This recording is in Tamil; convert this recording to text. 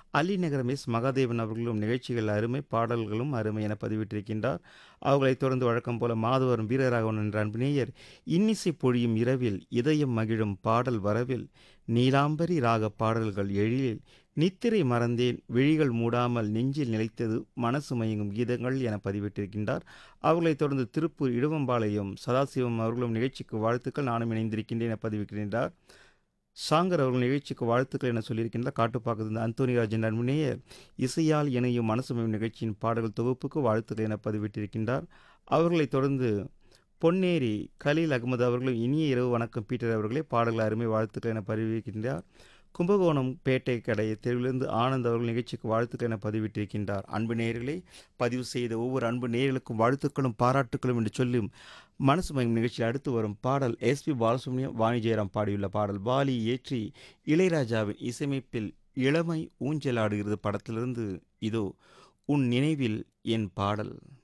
அலிநகரம் எஸ் மகாதேவன் அவர்களும் நிகழ்ச்சிகள் அருமை பாடல்களும் அருமை என பதிவிட்டிருக்கின்றார் அவர்களைத் தொடர்ந்து வழக்கம் போல மாதவரும் வீரராகவன் என்ற அன்பு நேயர் இன்னிசை பொழியும் இரவில் இதயம் மகிழும் பாடல் வரவில் நீலாம்பரி ராக பாடல்கள் எழிலில் நித்திரை மறந்தேன் விழிகள் மூடாமல் நெஞ்சில் நிலைத்தது மனசு மயங்கும் கீதங்கள் என பதிவிட்டிருக்கின்றார் அவர்களைத் தொடர்ந்து திருப்பூர் இடுவம்பாளையம் சதாசிவம் அவர்களும் நிகழ்ச்சிக்கு வாழ்த்துக்கள் நானும் இணைந்திருக்கின்றேன் என பதிவிட்டிருக்கின்றார் சாங்கர் அவர்கள் நிகழ்ச்சிக்கு வாழ்த்துக்கள் என சொல்லியிருக்கின்றார் காட்டுப்பாக்கத்திலிருந்து அந்தோனிராஜன் அன்புநேயர் இசையால் இணையும் மனசு மயம் நிகழ்ச்சியின் பாடல்கள் தொகுப்புக்கு வாழ்த்துக்கள் என பதிவிட்டிருக்கின்றார் அவர்களைத் தொடர்ந்து பொன்னேரி கலீல் அகமது அவர்களும் இனிய இரவு வணக்கம் பீட்டர் அவர்களே பாடல்கள் அருமை வாழ்த்துக்கள் என பதிவிருக்கின்றார் கும்பகோணம் பேட்டை கடை தெருவிலிருந்து ஆனந்த் அவர்கள் நிகழ்ச்சிக்கு வாழ்த்துக்கள் என பதிவிட்டிருக்கின்றார் அன்பு நேயர்களே பதிவு செய்த ஒவ்வொரு அன்பு நேயர்களுக்கும் வாழ்த்துக்களும் பாராட்டுக்களும் என்று சொல்லும் மனசு மயம் நிகழ்ச்சியில் அடுத்து வரும் பாடல் எஸ்பி பாலசுப்ரமணியம் வாணி ஜெயராம் பாடியுள்ள பாடல் பாலி ஏற்றி இளையராஜாவின் இசையமைப்பில் இளமை ஊஞ்சலாடுகிறது படத்திலிருந்து இதோ உன் நினைவில் என் பாடல்